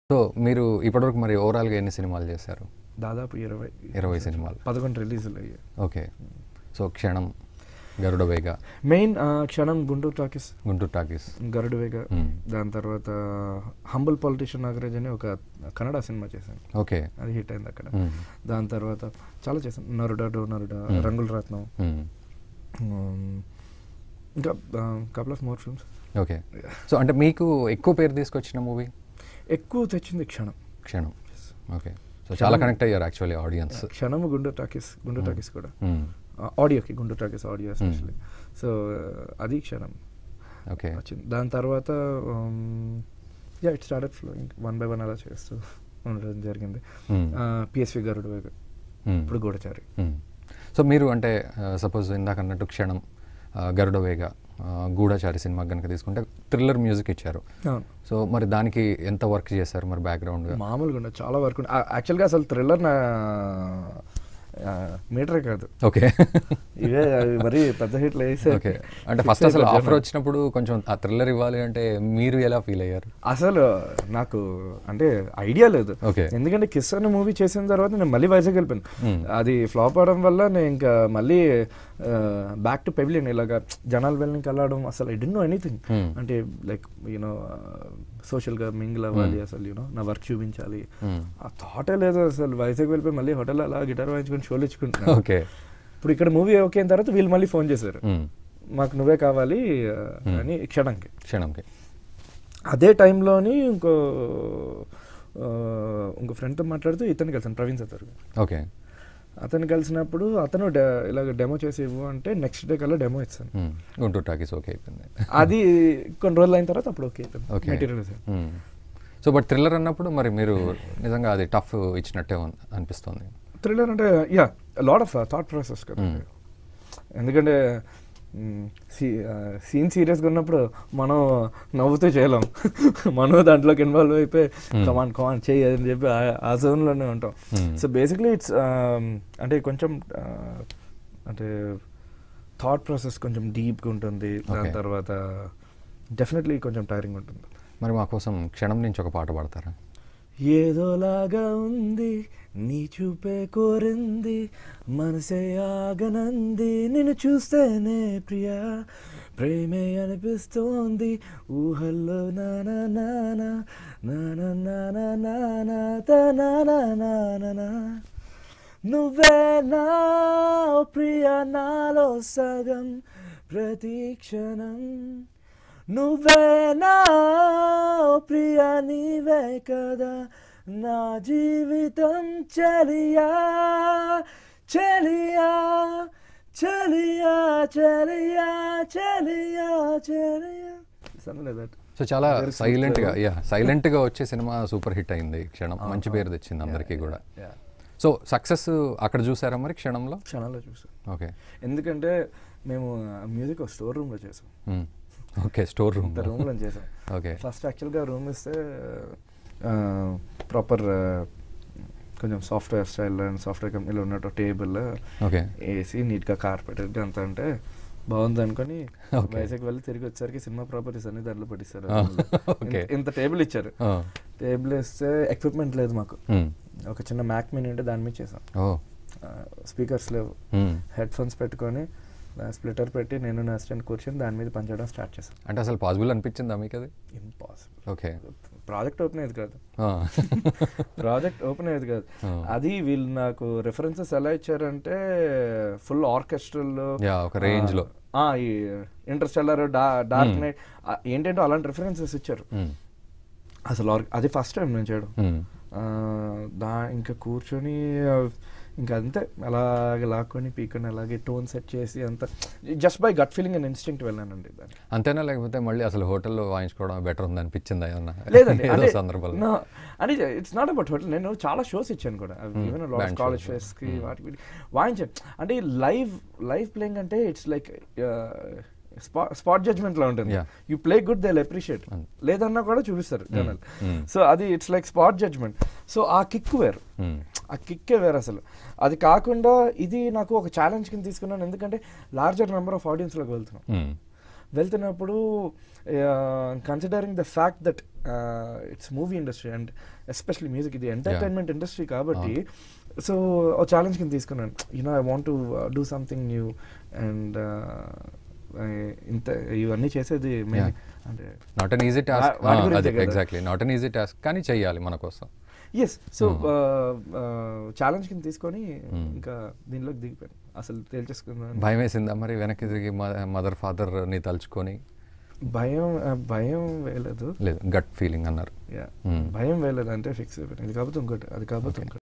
So మీరు ఇప్పటివరకు మరి ఓవరాల్గా ఎన్ని సినిమాలు చేశారు దాదాపు ఇరవై ఇరవై సినిమాలు పదకొండు రిలీజులు అయ్యాయి ఓకే సో క్షణం గరుడ వేగ మెయిన్ క్షణం గుంటూరు టాకీస్ గుంటూరు టాకీస్ గరుడు వేగ మ్మ్. దాని తర్వాత హంబుల్ పొలిటీషియన్ నాగరాజ్ అని ఒక కన్నడ సినిమా చేశాను ఓకే అది హిట్ అయింది అక్కడ మ్మ్. దాని తర్వాత చాలా చేశాను నరుడా డో నరుడా మ్మ్. రంగుల రత్నం మ్మ్. మ్మ్. ఇంకా couple of more films okay so అంటే మీకు ఎక్కువ పేరు తీసుకొచ్చిన మూవీ ఎక్కువ తెచ్చింది క్షణం క్షణం ఓకే సో చాలా కనెక్ట్ అయ్యారు యాక్చువల్లీ ఆడియన్స్ క్షణము గుంటూరు టాకీస్ గుంటూరు టాకీస్ కూడా ఆడియోకి Guntur Talkies audio especially so అది క్షణం ఓకే వచ్చింది దాని తర్వాత yeah it started flowing one by one అలా చేస్తూ ఉండడం జరిగింది Hmm. పిఎస్వి గరుడు వేగ ఇప్పుడు గూఢచారి సో మీరు అంటే సపోజ్ ఇందాక అన్నట్టు క్షణం ఆ, గరుడ వేగ ఆ, గూఢచారి సినిమా కనుక తీసుకుంటే థ్రిల్లర్ మ్యూజిక్ ఇచ్చారు అవును సో మరి దానికి ఎంత వర్క్ చేశారు మరి బ్యాక్గ్రౌండ్గా మామూలుగా ఉండదు చాలా వరకు యాక్చువల్గా అసలు థ్రిల్లర్ నా మీటరే కాదు ఓకే ఇవే అవి మరీ పెద్ద హిట్లు వేసే ఓకే అంటే ఫస్ట్ అసలు ఆఫర్ వచ్చినప్పుడు కొంచెం ఆ థ్రిల్లర్ ఇవ్వాలి అంటే మీరు ఎలా ఫీల్ అయ్యారు అసలు నాకు అంటే ఐడియా లేదు Okay. ఎందుకంటే కిస్ అనే మూవీ చేసిన తర్వాత నేను మళ్ళీ వైజాగ్ వెళ్ళిపోయాను Hmm. అది ఫ్లాప్ అవడం వల్ల నేను ఇంకా మళ్ళీ బ్యాక్ టు పెవిలియన్ ఇలాగా జనాలు వెళ్ళి వెళ్ళడం అసలు I don't know anything Hmm. అంటే లైక్ యూనో సోషల్గా మింగిల్ అవ్వాలి అసలు యూనో నా వర్క్ చూపించాలి Hmm. ఆ థాటే లేదు అసలు వైజాగ్ వెళ్ళిపోయి మళ్ళీ హోటల్ అలా గిటార్ వాయించుకొని షోలు ఇచ్చుకుంటున్నాను ఓకే ఇప్పుడు ఇక్కడ మూవీ ఓకే అయిన తర్వాత వీళ్ళు మళ్ళీ ఫోన్ చేశారు మ్మ్. మాకు నువ్వే కావాలి ఆ, అని క్షణంకి క్షణంకి అదే టైంలోని ఇంకో ఆ, ఇంకో ఫ్రెండ్తో మాట్లాడుతూ ఇతను కలిసాను ప్రవీణ్ సతర్ ఓకే అతను కలిసినప్పుడు అతను డె ఇలాగ డెమో చేసి ఇవ్వు అంటే నెక్స్ట్ డే కల్లా డెమో ఇస్తాను మ్మ్. గుంటూరు టాకీస్ ఓకే అయిపోయింది అది కొన్ని రోజులు అయిన తర్వాత అప్పుడు ఓకే అయిపోయింది ఓకే మెటీరియల్ మ్మ్. సో బట్ థ్రిల్లర్ అన్నప్పుడు మరి మీరు నిజంగా అది టఫ్ ఇచ్చినట్టే ఉన్- అనిపిస్తుంది థ్రిల్లర్ అంటే yeah lot of thought process కదా Hmm. ఎందుకంటే సీన్ సీరియస్గా ఉన్నప్పుడు మనం నవ్వుతూ చేయలేం మనం దాంట్లోకి ఇన్వాల్వ్ అయిపోయి Hmm. కమాన్ కమాన్ చేయి అని చెప్పి ఆ- ఆ జోన్లోనే ఉంటాం Hmm. సో బేసిక్లీ ఇట్స్ అంటే కొంచెం uh, అంటే థాట్ ప్రాసెస్ కొంచెం డీప్గా ఉంటుంది దాని Okay. తర్వాత డెఫినెట్లీ కొంచెం టైరింగ్ ఉంటుంది మరి మా కోసం క్షణం నుంచి ఒక పాట పాడతారా ఏదోలాగా ఉంది నీ చూపే కోరింది మనసే ఆగనంది నిన్ను చూస్తేనే ప్రియా ప్రేమే అనిపిస్తోంది ఊహల్లో నానా నానా నానా నానా నానా తనానా నానా నువ్వే నా ఓ ప్రియ నాలో సగం ప్రతి క్షణం నువ్వే నా ఓ ప్రియ నీవే కదా నా జీవితం చలియా చలియా చలియా చలియా చలియా చలియా లేదా సో చాలా Very smooth సైలెంట్ గా level. యా సైలెంట్ గా వచ్చే సినిమా సూపర్ హిట్ అయింది క్షణం మంచి పేరు తెచ్చింది అందరికీ కూడా సో సక్సెస్ అక్కడ చూసారా మరి క్షణంలో క్షణాల్లో చూసాను ఓకే ఎందుకంటే మేము మ్యూజిక్ స్టోర్ రూమ్లో చేసాం ఓకే స్టోర్ రూమ్ ఇంత రూమ్లో చేసాం ఓకే ఫస్ట్ యాక్చువల్గా రూమ్ ఇస్తే ప్రాపర్ కొంచెం సాఫ్ట్వేర్ స్టైల్ అండ్ సాఫ్ట్వేర్ కంపెనీలో ఉన్నట్టు టేబుల్ ఓకే ఏసీ నీట్గా కార్పెట్ అంత అంటే బాగుంది అనుకొని Okay. వైజాగ్ వెళ్ళి తిరిగి వచ్చేసరికి సినిమా ప్రాపర్టీస్ అన్ని దాంట్లో పట్టిస్తారు Ah, ఇంత- okay. ఇంత టేబుల్ ఇచ్చారు టేబుల్ ఇస్తే ఎక్విప్మెంట్ లేదు మాకు ఒక చిన్న మ్యాక్ మినీ ఉంటే దాని మీద చేసాం ఓ స్పీకర్స్ లేవు హెడ్ ఫోన్స్ పెట్టుకొని స్ప్లిటర్ పెట్టి నేను నా అసిస్టెంట్ కూర్చొని దాని మీద పనిచేయడం స్టార్ట్ చేశాను అంటే అసలు పాసిబుల్ అనిపించిందా మీకు అది ఇంపాసిబుల్ ఓకే ప్రాజెక్ట్ ఓపెన్ అయ్యేది కాదు ప్రాజెక్ట్ ఓపెన్ అయ్యేది కాదు Oh. అది వీళ్ళు నాకు రెఫరెన్సెస్ ఎలా ఇచ్చారంటే ఫుల్ ఆర్కెస్ట్రల్ Yeah, ఒక range లో. ఈ ఇంటర్స్టెల్లర్ డార్క్ నైట్ ఏంటంటో అలాంటి రెఫరెన్సెస్ ఇచ్చారు అసలు or- అది ఫస్ట్ టైం నేను చేయడం ఆ, దా ఇంకా కూర్చొని ఆ, ఇంకా అంతే అలాగే లాక్కొని పీకొని అలాగే టోన్ సెట్ చేసి అంత just by gut feeling and instinct వెళ్ళానండి దాన్ని అంతేనా లేకపోతే మళ్ళీ అసలు హోటల్లో వాయించుకోవడం బెటర్ ఉంది అనిపించిందా ఏమన్నా లేదండి ఏదో అంటే సందర్భంలో no, అంటే ఇట్స్ నాట్ అబౌట్ హోటల్ నేను చాలా షోస్ ఇచ్చాను కూడా even lot band college shows. Fest కి వాటికి వీటికి వాయించాను అంటే లైవ్ లైవ్ ప్లేయింగ్ అంటే ఇట్స్ లైక్ స్పాట్ జడ్జ్మెంట్ లో ఉంటుంది Yeah. You play good they appreciate Mm. లేదన్నా కూడా చూపిస్తారు జనాలు mm. సో అది it's like spot judgement so ఆ కిక్ వేరు Hmm. ఆ కిక్కే వేరు అసలు అది కాకుండా ఇది నాకు ఒక ఛాలెంజ్ కింద తీసుకున్నాను ఎందుకంటే లార్జర్ నెంబర్ ఆఫ్ ఆడియన్స్లోకి వెళ్తున్నాం Hmm. వెళ్తున్నప్పుడు considering the fact that it's movie industry and especially music ఇది ఎంటర్టైన్మెంట్ ఇండస్ట్రీ కాబట్టి సో ఒక ఛాలెంజ్ కింద తీసుకున్నాను you know I want to do something new and ఇంత ఇవన్నీ చేసేది main- Yeah. అంటే నాట్ అన్ ఈజీ వా- టాస్క్ వాటి గురించే అదే కదా. Exactly not an easy task కానీ చెయ్యాలి మన కోసం ఎస్ సో ఛాలెంజ్ కింద తీసుకొని Hmm. ఇంకా దీనిలోకి దిగిపోయాను అసలు తేల్చేసుకున్నాను భయం వేసిందా మరి వెనక్కి తిరిగి మదర్ ఫాదర్ని తలుచుకొని భయం ఆ, భయం వేయలేదు లేదు గట్ ఫీలింగ్ అన్నారు Yeah. Hmm. భయం వేయలేదు అంటే ఫిక్స్ అయిపోయింది ఇది కాకపోతే ఇంకోటి అది కాకపోతే ఇంకోటి